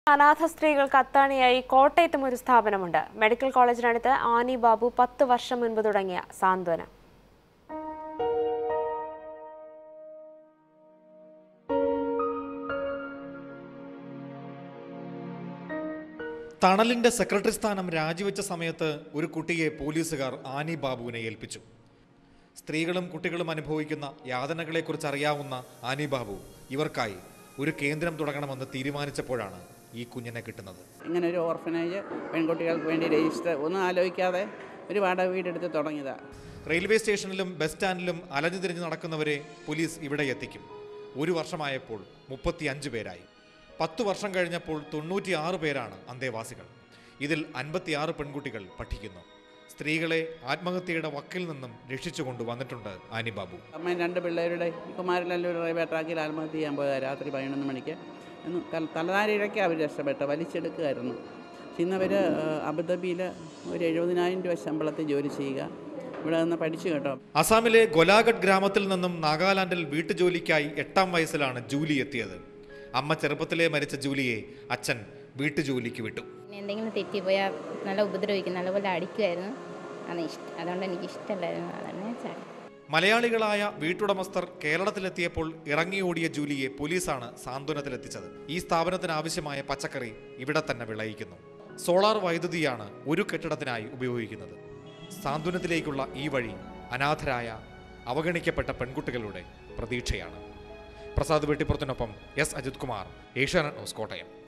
അനാഥ സ്ത്രീകൾക്ക് അത്താണിയായി കോട്ടയത്തും ഒരു സ്ഥാപനമുണ്ട് മെഡിക്കൽ കോളേജിനടുത്ത് ആനി ബാബു പത്ത് വർഷം മുൻപ് തുടങ്ങിയ സാന്ത്വന തണലിന്റെ സെക്രട്ടറി സ്ഥാനം രാജിവെച്ച സമയത്ത് ഒരു കുട്ടിയെ പോലീസുകാർ ആനി ബാബുവിനെ ഏൽപ്പിച്ചു സ്ത്രീകളും കുട്ടികളും അനുഭവിക്കുന്ന യാതനകളെക്കുറിച്ച് അറിയാവുന്ന ആനി ബാബു ഇവർക്കായി ഒരു കേന്ദ്രം തുടങ്ങണമെന്ന് തീരുമാനിച്ചപ്പോഴാണ് ഈ കുഞ്ഞിനെ കിട്ടുന്നത് ഇങ്ങനെ ഒരു ഓർഫനേജ് പെൺകുട്ടികൾക്ക് വേണ്ടി രജിസ്റ്റർ ഒന്നും ആലോചിക്കാതെ ഒരു വാടക വീടെടുത്ത് തുടങ്ങിയതാണ് റെയിൽവേ സ്റ്റേഷനിലും ബസ് സ്റ്റാൻഡിലും അലഞ്ഞു തിരിഞ്ഞ് നടക്കുന്നവരെ പോലീസ് ഇവിടെ എത്തിക്കും ഒരു വർഷമായപ്പോൾ മുപ്പത്തി അഞ്ച് പേരായി പത്തു വർഷം കഴിഞ്ഞപ്പോൾ തൊണ്ണൂറ്റിയാറ് പേരാണ് അന്തേവാസികൾ ഇതിൽ അൻപത്തിയാറ് പെൺകുട്ടികൾ പഠിക്കുന്നു സ്ത്രീകളെ ആത്മഹത്യയുടെ വക്കിൽ നിന്നും രക്ഷിച്ചുകൊണ്ട് വന്നിട്ടുണ്ട് ആനി ബാബു അമ്മയും രണ്ട് പിള്ളേരുടെ കുമാരനല്ലൂർ റെയിൽവേ ട്രാക്കിൽ ആത്മഹത്യ ചെയ്യാൻ പോയതാണ് രാത്രി പതിനൊന്ന് മണിക്ക് എന്ന് തല- തലനാരിഴയ്ക്ക് അവർ രക്ഷപ്പെട്ടു വലിച്ചെടുക്കുകയായിരുന്നു പക്ഷെ ഇന്നവർ അബുദാബിയിൽ ഒരു എഴുപതിനായിരം രൂപ ശമ്പളത്തിൽ ജോലി ചെയ്യുക ഇവിടെ നിന്ന് പഠിച്ചു കേട്ടോ അസാമിലെ ഗൊലാഗഡ് ഗ്രാമത്തിൽ നിന്നും നാഗാലാൻഡിൽ വീട്ടുജോലിക്കായി എട്ടാം വയസ്സിലാണ് ജൂലി എത്തിയത് അമ്മ ചെറുപ്പത്തിലേ മരിച്ച ജൂലിയെ അച്ഛൻ വീട്ടുജോലിക്ക് വിട്ടു പിന്നെ എന്തെങ്കിലും തെറ്റിപ്പോയാൽ നല്ല ഉപദ്രവിക്കും നല്ലപോലെ അടിക്കുമായിരുന്നു അത് ഇഷ്ടം അതുകൊണ്ട് എനിക്ക് ഇഷ്ടമല്ലായിരുന്നു അതന്നെ ചാടി മലയാളികളായ വീട്ടുടമസ്ഥർ കേരളത്തിലെത്തിയപ്പോൾ ഇറങ്ങിയോടിയ ജൂലിയെ പോലീസാണ് സാന്ത്വനത്തിലെത്തിച്ചത് ഈ സ്ഥാപനത്തിന് ആവശ്യമായ പച്ചക്കറി ഇവിടെ തന്നെ വിളയിക്കുന്നു സോളാർ വൈദ്യുതിയാണ് ഒരു കെട്ടിടത്തിനായി ഉപയോഗിക്കുന്നത് സാന്ത്വനത്തിലേക്കുള്ള ഈ വഴി അനാഥരായ അവഗണിക്കപ്പെട്ട പെൺകുട്ടികളുടെ പ്രതീക്ഷയാണ് പ്രസാദ് വെട്ടിപ്പുറത്തിനൊപ്പം എസ് അജിത് കുമാർ ഏഷ്യാനെറ്റ് ന്യൂസ് കോട്ടയം